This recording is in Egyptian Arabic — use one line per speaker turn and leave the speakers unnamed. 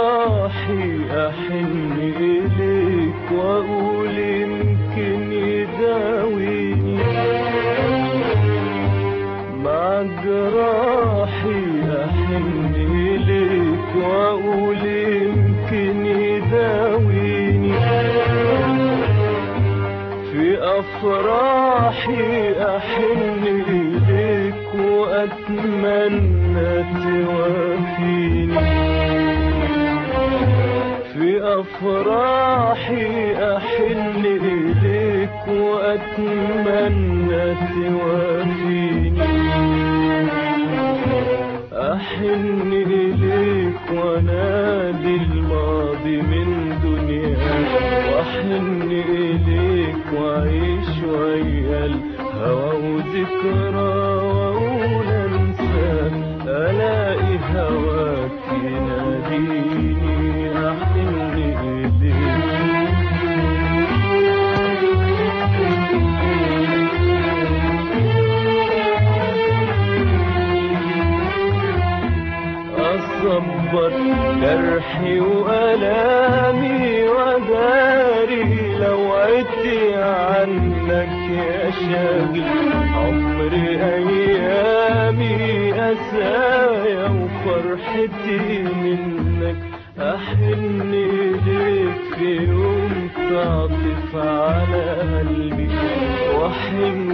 جراحي أحن إليك وأقول يمكن يداويني مع جراحي أحن إليك وأقول يمكن يداويني في أفراحي أحن إليك وأتمنى توافيني في أفراحي أحن إليك وأتمنى توافيني أحن إليك ونادي الماضي من دنياك وأحن إليك وأعيش ويا الهوى وذكرى وأقول أنساك ألاقي هواك يناديني أحن أصبر جرحي وألامي وداري لو عدت عنك يا شاغل عمري أيامي أسايا وفرحتي منك أحن إليك في يوم تعطف على قلبي وأحن